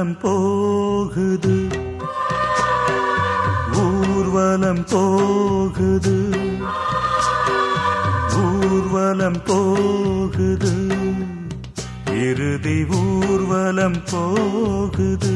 ஊர்வலம் போகுது ஊர்வலம் போகுது ஊர்வலம் போகுது இறுதி ஊர்வலம் போகுது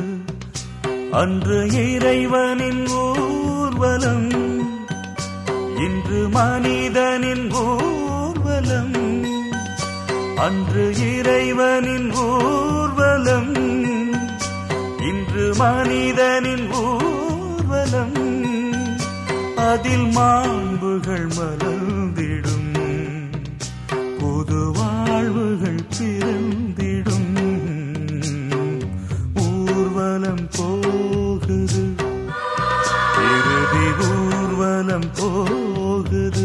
அன்று இறைவனின் ஊர்வலம் இன்று மனிதனின் ஊர்வலம் அன்று இறைவனின் ஊர்வலம் இன்று மனிதனின் ஊர்வலம் அதில் மாண்புகள் மலர்ந்திடும் புது வாழ்வுகள் பிறந்திடும் ஊர்வலம் போகுது இறுதி ஊர்வலம் போகுது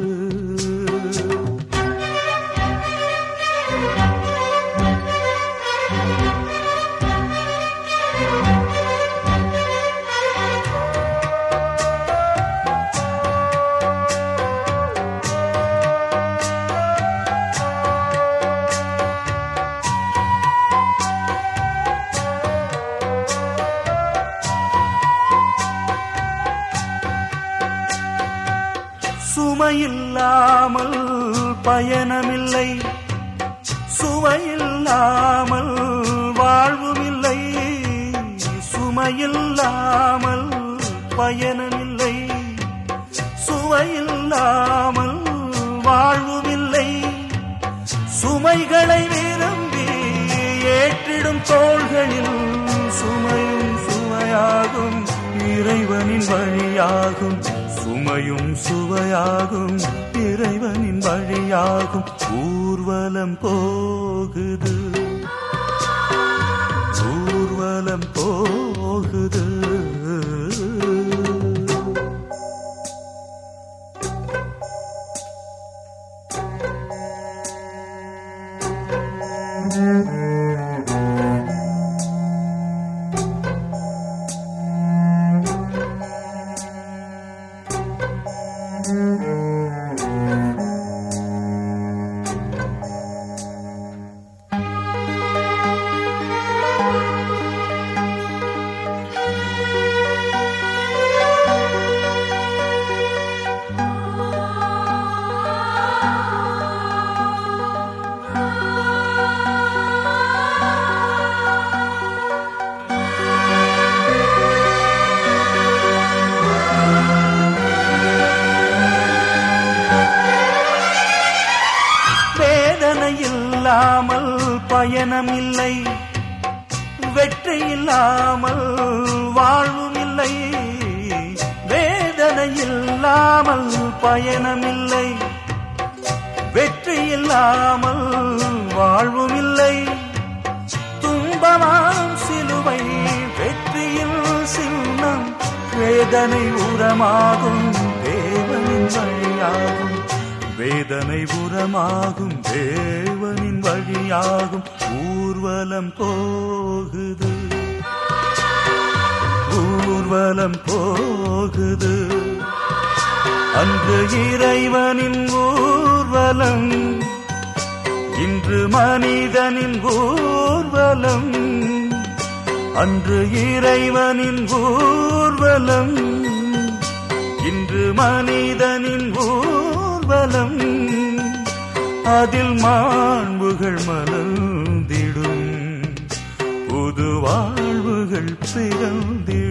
சுமையில்லாமல் பயணமில்லை சுவையில்லாமல் வாழ்வுமில்லை சுமையில்லாமல் பயணமில்லை சுவையில்லாமல் வாழ்வுமில்லை சுமைகளை விரும்பி ஏற்றிடும் தோள்களில் சுமையும் சுவையாகும் இறைவனின் வழியாகும் சுமையும் சுவையாகும் இறைவனின் வழியாகும் ஊர்வலம் போகுது ஊர்வலம் போகுது வேதனை இல்லாமல் பயணம் இல்லை வெற்றி இல்லாமல் வாழ்வும் இல்லை வேதனை இல்லாமல் பயணம் இல்லை வெற்றி இல்லாமல் வாழ்வும் இல்லை துன்பமாம் சிலுவை வெற்றியில் சின்னம் வேதனை உரமாகும் தேவனின் வழியாகும் வேதனை உரமாகும் தேவனின் வழியாகும் ஊர்வலம் போகுது ஊர்வலம் போகுது அன்று இறைவனின் ஊர்வலம் இன்று மனிதனின் ஊர்வலம் அன்று இறைவனின் ஊர்வலம் இன்று மனிதனின் ஊர்வலம் அதில் மாண்புகள் மலர்ந்திடும் புது வாழ்வுகள் பிறந்திடும்